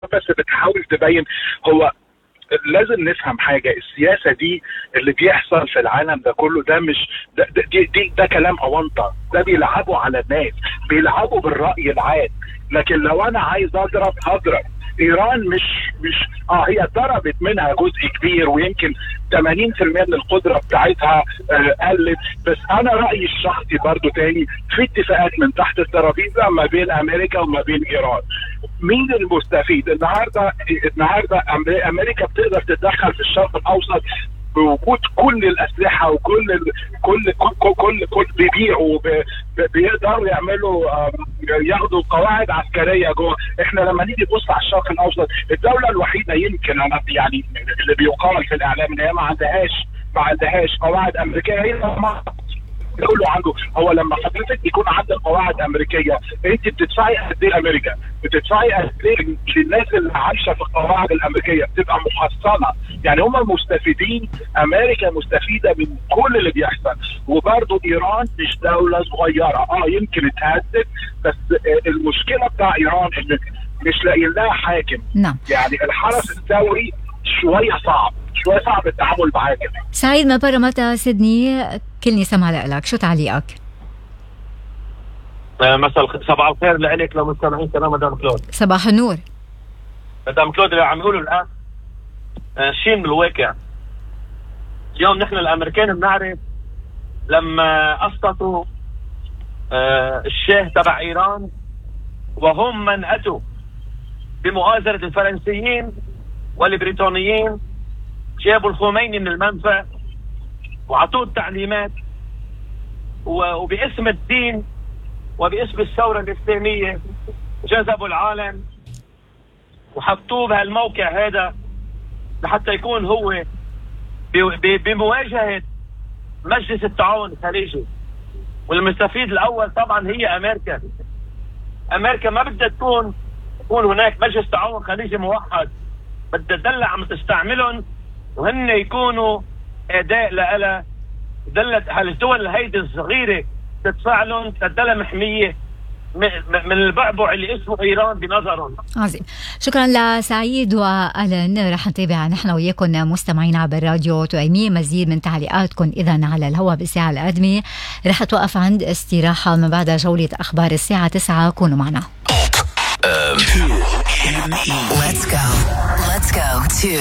بس بتحاول تبين هو لازم نفهم حاجه السياسه دي اللي بيحصل في العالم ده كله ده مش ده ده, دي دي ده كلام اونطه ده بيلعبوا على الناس بيلعبوا بالراي العام لكن لو انا عايز اضرب هضرب ايران مش مش اه هي ضربت منها جزء كبير ويمكن 80% من القدره بتاعتها آه قلت بس انا رايي الشخصي برضو تاني في اتفاقات من تحت الترابيزه ما بين امريكا وما بين ايران مين المستفيد النهارده النهارده امريكا بتقدر تتدخل في الشرق الاوسط بوجود كل الاسلحه وكل ال... كل كل كل, كل بيبيعوا بيقدروا يعملوا ياخدوا قواعد عسكريه جوه احنا لما نيجي نبص على الشرق الاوسط الدوله الوحيده يمكن انا يعني اللي بيقال في الاعلام ان هي ما عندهاش ما عندهاش قواعد امريكيه هي كله عنده هو لما حضرتك يكون عندك قواعد امريكيه انت بتدفعي قد ايه امريكا؟ بتدفعي قد ايه للناس اللي عايشه في القواعد الامريكيه بتبقى محصنه يعني هم مستفيدين امريكا مستفيده من كل اللي بيحصل وبرضه ايران مش دوله صغيره اه يمكن اتهدد بس المشكله بتاع ايران ان مش لاقيين لها حاكم نعم يعني الحرس الثوري شويه صعب شوي صعب التعامل معاه كمان سعيد ما برمتا سيدني كلني سمع لك شو تعليقك؟ مساء صباح الخير لك لو مستمعين كلام مدام كلود صباح النور مدام كلود اللي عم يقولوا الان شيء من الواقع اليوم نحن الامريكان بنعرف لما اسقطوا الشاه تبع ايران وهم من اتوا بمؤازره الفرنسيين والبريطانيين جابوا الخميني من المنفى وعطوه التعليمات وباسم الدين وباسم الثورة الإسلامية جذبوا العالم وحطوه بهالموقع هذا لحتى يكون هو بمواجهة مجلس التعاون الخليجي والمستفيد الأول طبعا هي أمريكا أمريكا ما بدها تكون يكون هناك مجلس تعاون خليجي موحد بدها تدلع عم تستعملهم وهن يكونوا اداء لها دلت هالدول هيدي الصغيره تدفع لهم تدلها محميه من البعبع اللي اسمه ايران بنظرهم عظيم شكرا لسعيد والن رح نتابع نحن وياكم مستمعين عبر الراديو تؤيمين مزيد من تعليقاتكم اذا على الهواء بالساعه القادمه رح توقف عند استراحه من بعد جوله اخبار الساعه 9 كونوا معنا Let's go. Let's go to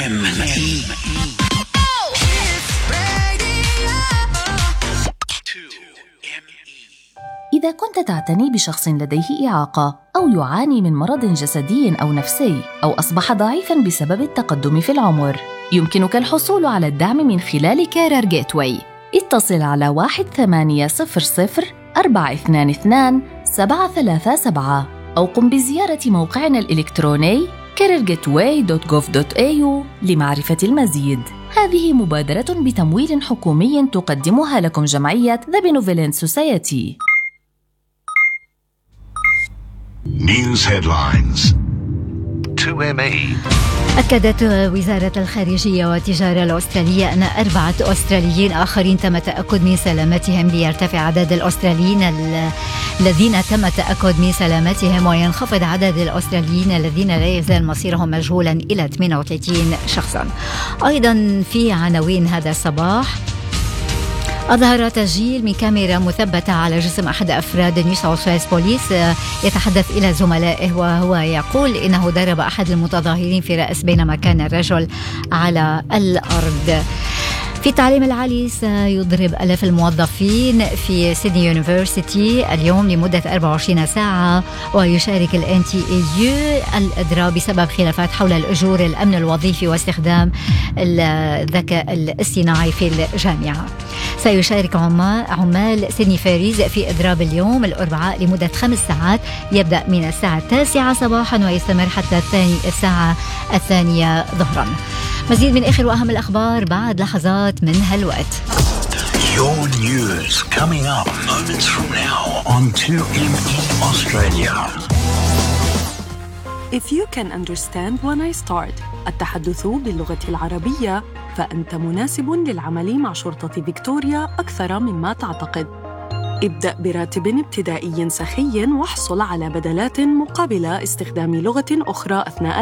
إذا كنت تعتني بشخص لديه إعاقة أو يعاني من مرض جسدي أو نفسي أو أصبح ضعيفا بسبب التقدم في العمر يمكنك الحصول على الدعم من خلال كارير جيت واي اتصل على 1800 422 737 أو قم بزيارة موقعنا الإلكتروني careergateway.gov.au لمعرفة المزيد هذه مبادرة بتمويل حكومي تقدمها لكم جمعية The Benevolent Society News headlines 2ME أكدت وزارة الخارجية والتجارة الأسترالية أن أربعة أستراليين آخرين تم التأكد من سلامتهم ليرتفع عدد الأستراليين الذين تم التأكد من سلامتهم وينخفض عدد الأستراليين الذين لا يزال مصيرهم مجهولا إلى 38 شخصا أيضا في عناوين هذا الصباح أظهر تسجيل من كاميرا مثبتة على جسم أحد أفراد نيو ساوث ويلز بوليس يتحدث إلى زملائه وهو يقول إنه ضرب أحد المتظاهرين في رأس بينما كان الرجل على الأرض في التعليم العالي سيضرب ألاف الموظفين في سيدني يونيفرسيتي اليوم لمدة 24 ساعة ويشارك الان تي اي الإضراب بسبب خلافات حول الأجور الأمن الوظيفي واستخدام الذكاء الاصطناعي في الجامعة سيشارك عمال سيدني فاريز في إضراب اليوم الأربعاء لمدة خمس ساعات يبدأ من الساعة التاسعة صباحا ويستمر حتى الثاني الساعة الثانية ظهرا مزيد من آخر وأهم الأخبار بعد لحظات من هالوقت Your news coming up moments from now on 2ME Australia. If you can understand when I start التحدث باللغة العربية فأنت مناسب للعمل مع شرطة فيكتوريا أكثر مما تعتقد ابدأ براتب ابتدائي سخي واحصل على بدلات مقابل استخدام لغة أخرى أثناء